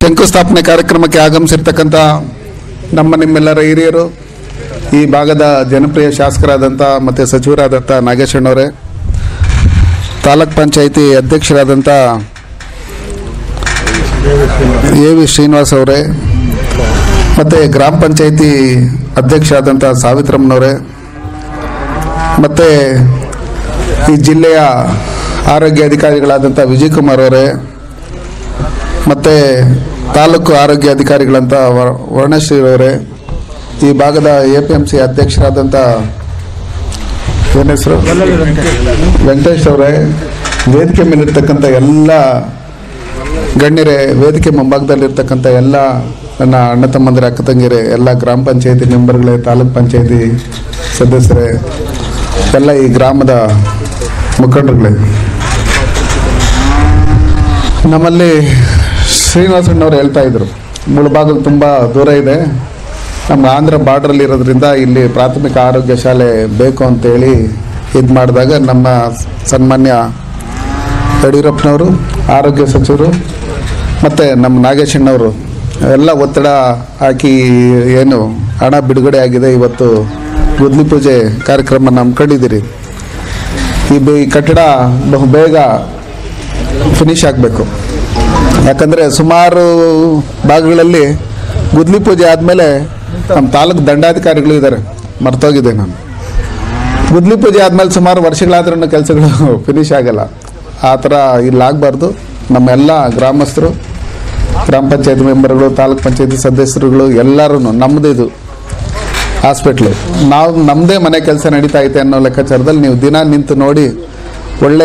ಶಂಕುಸ್ಥಾಪನೆ ಕಾರ್ಯಕ್ರಮಕ್ಕೆ ಆಗಮಿಸಿರ್ತಕ್ಕಂಥ ನಮ್ಮ ನಿಮ್ಮೆಲ್ಲರ ಹಿರಿಯರು ಈ ಭಾಗದ ಜನಪ್ರಿಯ ಶಾಸಕರಾದಂಥ ಮತ್ತು ಸಚಿವರಾದಂಥ ನಾಗೇಶಣ್ಣವರೇ ತಾಲೂಕ್ ಪಂಚಾಯಿತಿ ಅಧ್ಯಕ್ಷರಾದಂಥ ಎ ವಿ ಶ್ರೀನಿವಾಸ್ ಅವರೇ ಮತ್ತು ಗ್ರಾಮ ಪಂಚಾಯಿತಿ ಅಧ್ಯಕ್ಷರಾದಂಥ ಸಾವಿತ್ರಮ್ಮನವರೇ ಮತ್ತು ಈ ಜಿಲ್ಲೆಯ ಆರೋಗ್ಯ ಅಧಿಕಾರಿಗಳಾದಂಥ ವಿಜಯ್ ಕುಮಾರ್ ಅವರೇ ಮತ್ತು ತಾಲೂಕು ಆರೋಗ್ಯ ಅಧಿಕಾರಿಗಳಂತ ವರ- ವರ್ಣಶ್ರೀ ಅವರೇ ಈ ಭಾಗದ ಎ ಪಿ ಎಂ ಸಿ ಅಧ್ಯಕ್ಷರಾದಂಥ ಏನ್ ಹೆಸರು ವೆಂಕಟೇಶ್ ಅವರೇ ವೇದಿಕೆ ಮೇಲಿರ್ತಕ್ಕಂಥ ಎಲ್ಲ ಗಣ್ಯರೇ ವೇದಿಕೆ ಮುಂಭಾಗದಲ್ಲಿರ್ತಕ್ಕಂಥ ಎಲ್ಲ ನನ್ನ ಅಣ್ಣ ತಮ್ಮಂದಿರ ಅಕ್ಕ ತಂಗಿರೇ ಎಲ್ಲ ಗ್ರಾಮ ಪಂಚಾಯತಿ ಮೆಂಬರ್ಗಳೇ ತಾಲೂಕ್ ಪಂಚಾಯತಿ ಸದಸ್ಯರೇ ಎಲ್ಲ ಈ ಗ್ರಾಮದ ಮುಖಂಡರುಗಳೇ ನಮ್ಮಲ್ಲಿ ಶ್ರೀನಿವಾಸಣ್ಣವ್ರು ಹೇಳ್ತಾ ಇದ್ರು ಮುಳಬಾಗಲು ತುಂಬ ದೂರ ಇದೆ ನಮ್ಮ ಆಂಧ್ರ ಬಾರ್ಡ್ರಲ್ಲಿ ಇರೋದ್ರಿಂದ ಇಲ್ಲಿ ಪ್ರಾಥಮಿಕ ಆರೋಗ್ಯ ಶಾಲೆ ಬೇಕು ಅಂತೇಳಿ ಇದು ಮಾಡಿದಾಗ ನಮ್ಮ ಸನ್ಮಾನ್ಯ ಯಡಿಯೂರಪ್ಪನವರು ಆರೋಗ್ಯ ಸಚಿವರು ಮತ್ತು ನಮ್ಮ ನಾಗೇಶಣ್ಣವರು ಎಲ್ಲ ಒತ್ತಡ ಹಾಕಿ ಏನು ಹಣ ಬಿಡುಗಡೆ ಆಗಿದೆ ಇವತ್ತು ಗುದ್ಲಿ ಪೂಜೆ ಕಾರ್ಯಕ್ರಮ ನಂಬ್ಕೊಂಡಿದ್ದೀರಿ ಈ ಬೆ- ಈ ಕಟ್ಟಡ ಬಹು ಬೇಗ ಫಿನಿಶ್ ಆಗಬೇಕು ಯಾಕಂದರೆ ಸುಮಾರು ಭಾಗಗಳಲ್ಲಿ ಗುದ್ಲಿ ಪೂಜೆ ಆದಮೇಲೆ ನಮ್ಮ ತಾಲೂಕು ದಂಡಾಧಿಕಾರಿಗಳು ಇದ್ದಾರೆ ಮರ್ತೋಗಿದೆ ನಾನು ಗುದ್ಲಿ ಪೂಜೆ ಆದಮೇಲೆ ಸುಮಾರು ವರ್ಷಗಳಾದ್ರೂ ಕೆಲಸಗಳು ಫಿನಿಶ್ ಆಗಲ್ಲ ಆ ಥರ ಇಲ್ಲಿ ಆಗಬಾರ್ದು ನಮ್ಮೆಲ್ಲ ಗ್ರಾಮಸ್ಥರು ಗ್ರಾಮ ಪಂಚಾಯತ್ ಮೆಂಬರ್ಗಳು ತಾಲೂಕ್ ಪಂಚಾಯತಿ ಸದಸ್ಯರುಗಳು ಎಲ್ಲರೂ ನಮ್ಮದು ಇದು ಹಾಸ್ಪಿಟ್ಲು ನಾವು ನಮ್ಮದೇ ಮನೆ ಕೆಲಸ ನಡೀತಾ ಐತೆ ಅನ್ನೋ ಲೆಕ್ಕಾಚಾರದಲ್ಲಿ ನೀವು ದಿನ ನಿಂತು ನೋಡಿ ಒಳ್ಳೆ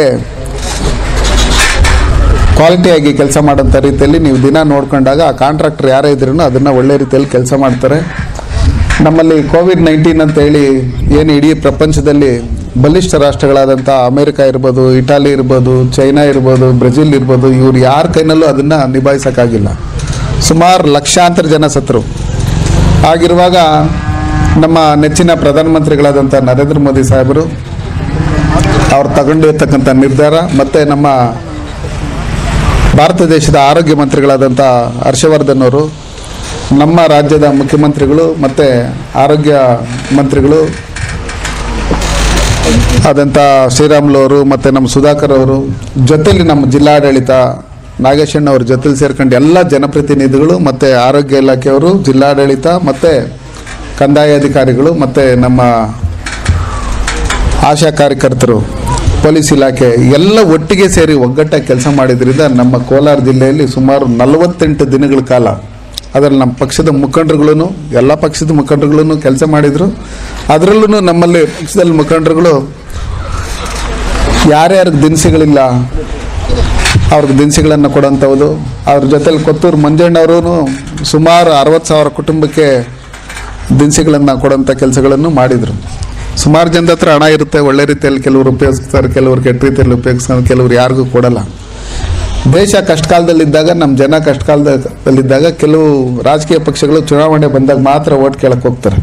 ಕ್ವಾಲಿಟಿಯಾಗಿ ಕೆಲಸ ಮಾಡೋಂಥ ರೀತಿಯಲ್ಲಿ ನೀವು ದಿನ ನೋಡ್ಕೊಂಡಾಗ ಆ ಕಾಂಟ್ರಾಕ್ಟರ್ ಯಾರೇ ಇದ್ರೂ ಅದನ್ನು ಒಳ್ಳೆ ರೀತಿಯಲ್ಲಿ ಕೆಲಸ ಮಾಡ್ತಾರೆ ನಮ್ಮಲ್ಲಿ ಕೋವಿಡ್ ನೈನ್ಟೀನ್ ಅಂತ ಹೇಳಿ ಏನು ಇಡೀ ಪ್ರಪಂಚದಲ್ಲಿ ಬಲಿಷ್ಠ ರಾಷ್ಟ್ರಗಳಾದಂಥ ಅಮೆರಿಕ ಇರ್ಬೋದು ಇಟಾಲಿ ಇರ್ಬೋದು ಚೈನಾ ಇರ್ಬೋದು ಬ್ರೆಜಿಲ್ ಇರ್ಬೋದು ಇವ್ರು ಯಾರ ಕೈನಲ್ಲೂ ಅದನ್ನು ನಿಭಾಯಿಸೋಕ್ಕಾಗಿಲ್ಲ ಸುಮಾರು ಲಕ್ಷಾಂತರ ಜನ ಸತ್ರು ಆಗಿರುವಾಗ ನಮ್ಮ ನೆಚ್ಚಿನ ಪ್ರಧಾನಮಂತ್ರಿಗಳಾದಂಥ ನರೇಂದ್ರ ಮೋದಿ ಸಾಹೇಬರು ಅವ್ರು ತಗೊಂಡಿರ್ತಕ್ಕಂಥ ನಿರ್ಧಾರ ಮತ್ತು ನಮ್ಮ ಭಾರತ ದೇಶದ ಆರೋಗ್ಯ ಮಂತ್ರಿಗಳಾದಂಥ ಹರ್ಷವರ್ಧನ್ ಅವರು ನಮ್ಮ ರಾಜ್ಯದ ಮುಖ್ಯಮಂತ್ರಿಗಳು ಮತ್ತು ಆರೋಗ್ಯ ಮಂತ್ರಿಗಳು ಆದಂಥ ಶ್ರೀರಾಮುಲು ಅವರು ಮತ್ತು ನಮ್ಮ ಸುಧಾಕರ್ ಅವರು ಜೊತೆಲಿ ನಮ್ಮ ಜಿಲ್ಲಾಡಳಿತ ನಾಗೇಶಣ್ಣ ಅವ್ರ ಜೊತೆಲಿ ಸೇರ್ಕೊಂಡು ಎಲ್ಲ ಜನಪ್ರತಿನಿಧಿಗಳು ಮತ್ತು ಆರೋಗ್ಯ ಇಲಾಖೆಯವರು ಜಿಲ್ಲಾಡಳಿತ ಮತ್ತು ಕಂದಾಯ ಅಧಿಕಾರಿಗಳು ಮತ್ತು ನಮ್ಮ ಆಶಾ ಕಾರ್ಯಕರ್ತರು ಪೊಲೀಸ್ ಇಲಾಖೆ ಎಲ್ಲ ಒಟ್ಟಿಗೆ ಸೇರಿ ಒಗ್ಗಟ್ಟಾಗಿ ಕೆಲಸ ಮಾಡಿದ್ರಿಂದ ನಮ್ಮ ಕೋಲಾರ ಜಿಲ್ಲೆಯಲ್ಲಿ ಸುಮಾರು ನಲವತ್ತೆಂಟು ದಿನಗಳ ಕಾಲ ಅದರಲ್ಲಿ ನಮ್ಮ ಪಕ್ಷದ ಮುಖಂಡರುಗಳು ಎಲ್ಲ ಪಕ್ಷದ ಮುಖಂಡರುಗಳು ಕೆಲಸ ಮಾಡಿದರು ಅದರಲ್ಲೂ ನಮ್ಮಲ್ಲಿ ಪಕ್ಷದಲ್ಲಿ ಮುಖಂಡರುಗಳು ಯಾರ್ಯಾರಿಗೆ ದಿನಸಿಗಳಿಲ್ಲ ಅವ್ರಿಗೆ ದಿನಸಿಗಳನ್ನು ಕೊಡೋಂಥದ್ದು ಅವ್ರ ಜೊತೆಲಿ ಕೊತ್ತೂರು ಮಂಜಣ್ಣವರು ಸುಮಾರು ಅರವತ್ತು ಸಾವಿರ ಕುಟುಂಬಕ್ಕೆ ದಿನಸಿಗಳನ್ನು ಕೊಡೋಂಥ ಕೆಲಸಗಳನ್ನು ಮಾಡಿದರು ಸುಮಾರು ಜನದ ಹತ್ರ ಹಣ ಇರುತ್ತೆ ಒಳ್ಳೆ ರೀತಿಯಲ್ಲಿ ಕೆಲವರು ಉಪಯೋಗಿಸ್ತಾರೆ ಕೆಲವರು ಕೆಟ್ಟ ರೀತಿಯಲ್ಲಿ ಉಪಯೋಗಿಸ್ತಾರೆ ಕೆಲವರು ಯಾರಿಗೂ ಕೊಡಲ್ಲ ದೇಶ ಕಷ್ಟ ಕಾಲದಲ್ಲಿದ್ದಾಗ ನಮ್ಮ ಜನ ಕಷ್ಟ ಕಾಲದಲ್ಲಿದ್ದಾಗ ಕೆಲವು ರಾಜಕೀಯ ಪಕ್ಷಗಳು ಚುನಾವಣೆ ಬಂದಾಗ ಮಾತ್ರ ಓಟ್ ಕೇಳಕ್ಕೆ ಹೋಗ್ತಾರೆ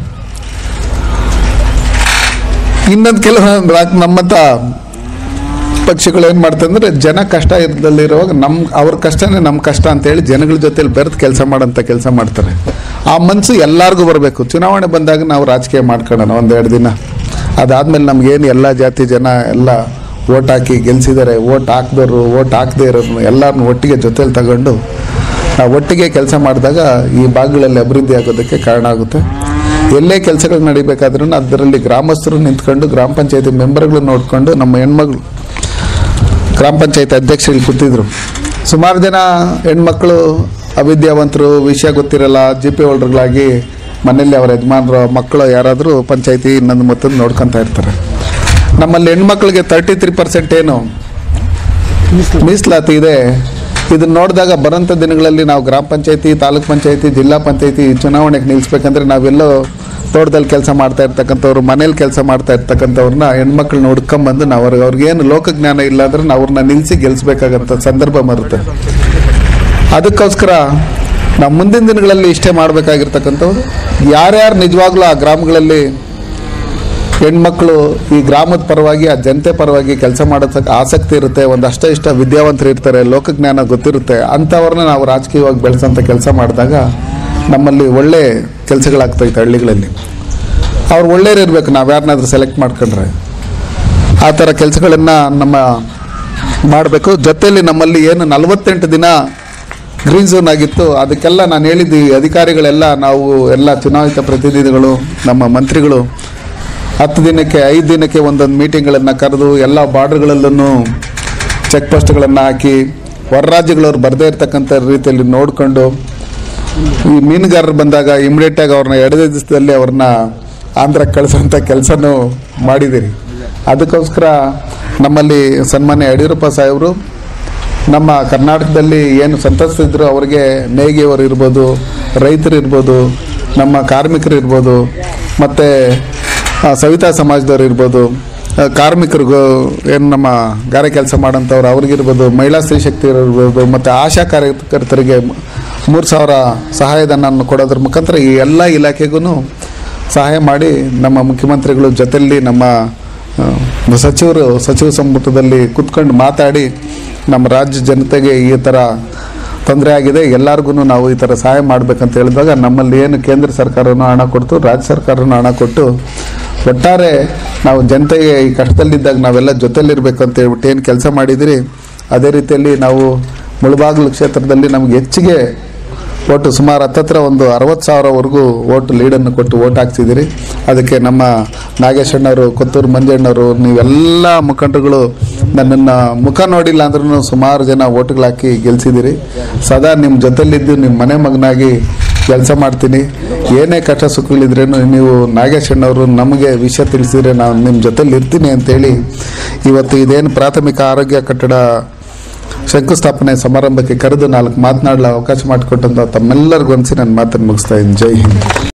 ಇನ್ನೊಂದು ಕೆಲವು ರಾ- ನಮ್ಮಂಥ ಪಕ್ಷಗಳು ಏನು ಮಾಡ್ತಾರೆ ಅಂದರೆ ಜನ ಕಷ್ಟ ಇದ್ದಲ್ಲಿರುವಾಗ ನಮ್ಮ ಅವ್ರ ಕಷ್ಟನೇ ನಮ್ಮ ಕಷ್ಟ ಅಂತೇಳಿ ಜನಗಳ ಜೊತೆಲಿ ಬೆರೆತು ಕೆಲಸ ಮಾಡೋಂಥ ಕೆಲಸ ಮಾಡ್ತಾರೆ ಆ ಮನಸ್ಸು ಎಲ್ಲರಿಗೂ ಬರಬೇಕು ಚುನಾವಣೆ ಬಂದಾಗ ನಾವು ರಾಜಕೀಯ ಮಾಡ್ಕೊಳ್ಳೋಣ ಒಂದೆರಡು ದಿನ ಅದಾದಮೇಲೆ ನಮಗೇನು ಎಲ್ಲ ಜಾತಿ ಜನ ಎಲ್ಲ ಓಟ್ ಹಾಕಿ ಗೆಲ್ಸಿದ್ದಾರೆ ಓಟ್ ಹಾಕ್ದವರು ಓಟ್ ಹಾಕದೇ ಇರೋರು ಎಲ್ಲರನ್ನೂ ಒಟ್ಟಿಗೆ ಜೊತೆಲಿ ತಗೊಂಡು ನಾವು ಒಟ್ಟಿಗೆ ಕೆಲಸ ಮಾಡಿದಾಗ ಈ ಭಾಗಗಳಲ್ಲಿ ಅಭಿವೃದ್ಧಿ ಆಗೋದಕ್ಕೆ ಕಾರಣ ಆಗುತ್ತೆ ಎಲ್ಲೇ ಕೆಲಸಗಳು ನಡಿಬೇಕಾದ್ರೂ ಅದರಲ್ಲಿ ಗ್ರಾಮಸ್ಥರು ನಿಂತ್ಕೊಂಡು ಗ್ರಾಮ ಪಂಚಾಯತಿ ಮೆಂಬರ್ಗಳು ನೋಡಿಕೊಂಡು ನಮ್ಮ ಹೆಣ್ಮಗಳು ಗ್ರಾಮ ಪಂಚಾಯತ್ ಅಧ್ಯಕ್ಷರು ಇಲ್ಲಿ ಕೂತಿದ್ರು ಸುಮಾರು ಜನ ಹೆಣ್ಮಕ್ಳು ಅವಿದ್ಯಾವಂತರು ವಿಷಯ ಗೊತ್ತಿರಲ್ಲ ಜಿ ಪಿ ಹೋಲ್ಡರ್ಗಳಾಗಿ ಮನೆಯಲ್ಲಿ ಅವರ ಯಜಮಾನರು ಮಕ್ಕಳು ಯಾರಾದರೂ ಪಂಚಾಯತಿ ಇನ್ನೊಂದು ಮತ್ತೊಂದು ನೋಡ್ಕೊತಾ ಇರ್ತಾರೆ ನಮ್ಮಲ್ಲಿ ಹೆಣ್ಮಕ್ಳಿಗೆ ತರ್ಟಿ ತ್ರೀ ಪರ್ಸೆಂಟ್ ಏನು ಮೀಸಲಾತಿ ಇದೆ ಇದನ್ನ ನೋಡಿದಾಗ ಬರೋಂಥ ದಿನಗಳಲ್ಲಿ ನಾವು ಗ್ರಾಮ ಪಂಚಾಯತಿ ತಾಲೂಕ್ ಪಂಚಾಯತಿ ಜಿಲ್ಲಾ ಪಂಚಾಯತಿ ಚುನಾವಣೆಗೆ ನಿಲ್ಲಿಸ್ಬೇಕಂದ್ರೆ ನಾವೆಲ್ಲೋ ತೋಟದಲ್ಲಿ ಕೆಲಸ ಮಾಡ್ತಾ ಇರ್ತಕ್ಕಂಥವ್ರು ಮನೇಲಿ ಕೆಲಸ ಮಾಡ್ತಾ ಇರ್ತಕ್ಕಂಥವ್ರನ್ನ ಹೆಣ್ಮಕ್ಳನ್ನ ಹುಡ್ಕೊಂಬಂದು ನಾವು ಅವ್ರಿಗೆ ಅವ್ರಿಗೇನು ಲೋಕಜ್ಞಾನ ಇಲ್ಲ ಅಂದ್ರೆ ನಾವು ಅವ್ರನ್ನ ನಿಲ್ಲಿಸಿ ಗೆಲ್ಲಿಸ್ಬೇಕಾಗಂತ ಸಂದರ್ಭ ಬರುತ್ತೆ ಅದಕ್ಕೋಸ್ಕರ ನಾವು ಮುಂದಿನ ದಿನಗಳಲ್ಲಿ ಇಷ್ಟೇ ಮಾಡಬೇಕಾಗಿರ್ತಕ್ಕಂಥವ್ರು ಯಾರ್ಯಾರು ನಿಜವಾಗ್ಲೂ ಆ ಗ್ರಾಮಗಳಲ್ಲಿ ಹೆಣ್ಮಕ್ಳು ಈ ಗ್ರಾಮದ ಪರವಾಗಿ ಆ ಜನತೆ ಪರವಾಗಿ ಕೆಲಸ ಮಾಡೋದಕ್ಕೆ ಆಸಕ್ತಿ ಇರುತ್ತೆ ಒಂದಷ್ಟೇ ಇಷ್ಟ ವಿದ್ಯಾವಂತರು ಇರ್ತಾರೆ ಲೋಕಜ್ಞಾನ ಗೊತ್ತಿರುತ್ತೆ ಅಂಥವ್ರನ್ನ ನಾವು ರಾಜಕೀಯವಾಗಿ ಬೆಳೆಸೋಂಥ ಕೆಲಸ ಮಾಡಿದಾಗ ನಮ್ಮಲ್ಲಿ ಒಳ್ಳೆ ಕೆಲಸಗಳಾಗ್ತೈತೆ ಹಳ್ಳಿಗಳಲ್ಲಿ ಅವ್ರು ಒಳ್ಳೆಯವ್ರು ಇರಬೇಕು ನಾವು ಯಾರನ್ನಾದ್ರೂ ಸೆಲೆಕ್ಟ್ ಮಾಡ್ಕೊಂಡ್ರೆ ಆ ಥರ ಕೆಲಸಗಳನ್ನು ನಮ್ಮ ಮಾಡಬೇಕು ಜೊತೆಯಲ್ಲಿ ನಮ್ಮಲ್ಲಿ ಏನು ನಲವತ್ತೆಂಟು ದಿನ ಗ್ರೀನ್ ಝೋನ್ ಆಗಿತ್ತು ಅದಕ್ಕೆಲ್ಲ ನಾನು ಹೇಳಿದ್ದು ಈ ಅಧಿಕಾರಿಗಳೆಲ್ಲ ನಾವು ಎಲ್ಲ ಚುನಾಯಿತ ಪ್ರತಿನಿಧಿಗಳು ನಮ್ಮ ಮಂತ್ರಿಗಳು ಹತ್ತು ದಿನಕ್ಕೆ ಐದು ದಿನಕ್ಕೆ ಒಂದೊಂದು ಮೀಟಿಂಗ್ಗಳನ್ನು ಕರೆದು ಎಲ್ಲ ಬಾರ್ಡರ್ಗಳಲ್ಲೂ ಚೆಕ್ ಪೋಸ್ಟ್ಗಳನ್ನು ಹಾಕಿ ಹೊರ ರಾಜ್ಯಗಳವ್ರು ಬರದೇ ಇರ್ತಕ್ಕಂಥ ರೀತಿಯಲ್ಲಿ ನೋಡಿಕೊಂಡು ಈ ಮೀನುಗಾರರು ಬಂದಾಗ ಇಮಿಡಿಯೇಟಾಗಿ ಅವ್ರನ್ನ ಎಡದೇ ದಿವಸದಲ್ಲಿ ಅವ್ರನ್ನ ಆಂಧ್ರಕ್ಕೆ ಕಳಿಸೋಂಥ ಕೆಲಸನೂ ಮಾಡಿದ್ದೀರಿ ಅದಕ್ಕೋಸ್ಕರ ನಮ್ಮಲ್ಲಿ ಸನ್ಮಾನ್ಯ ಯಡಿಯೂರಪ್ಪ ಸಾಹೇಬರು ನಮ್ಮ ಕರ್ನಾಟಕದಲ್ಲಿ ಏನು ಸಂತ್ರಸ್ತಿದ್ರು ಅವರಿಗೆ ನೇಯ್ಗೆಯವರು ಇರ್ಬೋದು ರೈತರು ಇರ್ಬೋದು ನಮ್ಮ ಕಾರ್ಮಿಕರು ಇರ್ಬೋದು ಮತ್ತು ಸವಿತಾ ಸಮಾಜದವ್ರು ಇರ್ಬೋದು ಆ, ಕಾರ್ಮಿಕರಿಗೂ ಏನು ನಮ್ಮ ಗಾರೆ ಕೆಲಸ ಮಾಡೋಂಥವ್ರು ಅವ್ರಿಗಿರ್ಬೋದು ಮಹಿಳಾ ಸ್ತ್ರೀ ಶಕ್ತಿ ಇರ್ಬೋದು ಮತ್ತು ಆಶಾ ಕಾರ್ಯಕರ್ತರಿಗೆ ಮೂರು ಸಾವಿರ ಸಹಾಯಧನ ಕೊಡೋದ್ರ ಮುಖಾಂತರ ಈ ಎಲ್ಲ ಇಲಾಖೆಗೂ ಸಹಾಯ ಮಾಡಿ ನಮ್ಮ ಮುಖ್ಯಮಂತ್ರಿಗಳು ಜೊತೆಯಲ್ಲಿ ನಮ್ಮ ಆ, ಸಚಿವರು ಸಚಿವ ಸಂಪುಟದಲ್ಲಿ ಕೂತ್ಕೊಂಡು ಮಾತಾಡಿ ನಮ್ಮ ರಾಜ್ಯ ಜನತೆಗೆ ಈ ಥರ ತೊಂದರೆ ಆಗಿದೆ ಎಲ್ಲರಿಗೂ ನಾವು ಈ ಥರ ಸಹಾಯ ಮಾಡಬೇಕಂತ ಹೇಳಿದಾಗ ನಮ್ಮಲ್ಲಿ ಏನು ಕೇಂದ್ರ ಸರ್ಕಾರನೂ ಹಣ ಕೊಡ್ತು ರಾಜ್ಯ ಸರ್ಕಾರನೂ ಹಣ ಕೊಟ್ಟು ಒಟ್ಟಾರೆ ನಾವು ಜನತೆಗೆ ಈ ಕಷ್ಟದಲ್ಲಿದ್ದಾಗ ನಾವೆಲ್ಲ ಜೊತೆಲಿರ್ಬೇಕು ಅಂತ ಹೇಳ್ಬಿಟ್ಟು ಏನು ಕೆಲಸ ಮಾಡಿದಿರಿ ಅದೇ ರೀತಿಯಲ್ಲಿ ನಾವು ಮುಳಬಾಗಿಲು ಕ್ಷೇತ್ರದಲ್ಲಿ ನಮ್ಗೆ ಹೆಚ್ಚಿಗೆ ಒಟ್ಟು ಸುಮಾರು ಹತ್ತತ್ರ ಒಂದು ಅರವತ್ತು ಸಾವಿರವರೆಗೂ ಓಟ್ ಲೀಡನ್ನು ಕೊಟ್ಟು ಓಟ್ ಹಾಕ್ಸಿದ್ದೀರಿ ಅದಕ್ಕೆ ನಮ್ಮ ನಾಗೇಶಣ್ಣವರು ಕೊತ್ತೂರು ಮಂಜಣ್ಣವರು ನೀವೆಲ್ಲ ಮುಖಂಡರುಗಳು ನನ್ನನ್ನು ಮುಖ ನೋಡಿಲ್ಲ ಅಂದ್ರೂ ಸುಮಾರು ಜನ ಓಟ್ಗಳು ಹಾಕಿ ಗೆಲ್ಸಿದ್ದೀರಿ ಸದಾ ನಿಮ್ಮ ಜೊತೆಲಿದ್ದು ನಿಮ್ಮ ಮನೆ ಮಗನಾಗಿ ಕೆಲಸ ಮಾಡ್ತೀನಿ ಏನೇ ಕಷ್ಟ ಸುಖಗಳಿದ್ರೇನು ನೀವು ನಾಗೇಶಣ್ಣವರು ನಮಗೆ ವಿಷಯ ತಿಳಿಸಿದ್ರೆ ನಾನು ನಿಮ್ಮ ಜೊತೆಲಿ ಇರ್ತೀನಿ ಅಂತೇಳಿ ಇವತ್ತು ಇದೇನು ಪ್ರಾಥಮಿಕ ಆರೋಗ್ಯ ಕಟ್ಟಡ ಶಂಕುಸ್ಥಾಪನೆ ಸಮಾರಂಭಕ್ಕೆ ಕರೆದು ನಾಲ್ಕು ಮಾತನಾಡಲು ಅವಕಾಶ ಮಾಡಿಕೊಟ್ಟಂತ ತಮ್ಮೆಲ್ಲರಿಗೂ ಅನಿಸಿ ನನ್ನ ಮಾತನ್ನು ಮುಗಿಸ್ತಾ ಇದ್ದೀನಿ ಜೈ ಹಿಂದ್